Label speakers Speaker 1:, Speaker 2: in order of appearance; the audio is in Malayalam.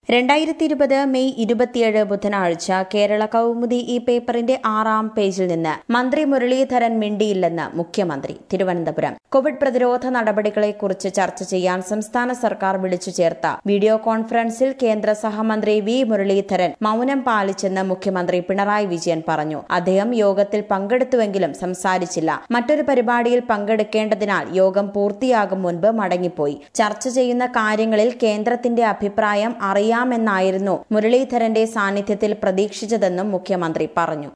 Speaker 1: രണ്ടായിരത്തി ഇരുപത് മെയ് ഇരുപത്തിയേഴ് ബുധനാഴ്ച കേരള കൗമുദി ഈ പേപ്പറിന്റെ ആറാം പേജിൽ നിന്ന് മന്ത്രി മുരളീധരൻ മിണ്ടിയില്ലെന്ന് മുഖ്യമന്ത്രി തിരുവനന്തപുരം കോവിഡ് പ്രതിരോധ നടപടികളെക്കുറിച്ച് ചർച്ച ചെയ്യാൻ സംസ്ഥാന സർക്കാർ വിളിച്ചു ചേർത്ത വീഡിയോ കോൺഫറൻസിൽ കേന്ദ്ര സഹമന്ത്രി വി മുരളീധരൻ മൌനം പാലിച്ചെന്ന് മുഖ്യമന്ത്രി പിണറായി വിജയൻ പറഞ്ഞു അദ്ദേഹം യോഗത്തിൽ പങ്കെടുത്തുവെങ്കിലും സംസാരിച്ചില്ല മറ്റൊരു പരിപാടിയിൽ പങ്കെടുക്കേണ്ടതിനാൽ യോഗം പൂർത്തിയാകും മുൻപ് മടങ്ങിപ്പോയി ചർച്ച ചെയ്യുന്ന കാര്യങ്ങളിൽ കേന്ദ്രത്തിന്റെ അഭിപ്രായം അറിയാമെന്നായിരുന്നു മുരളീധരന്റെ സാന്നിധ്യത്തിൽ പ്രതീക്ഷിച്ചതെന്നും മുഖ്യമന്ത്രി പറഞ്ഞു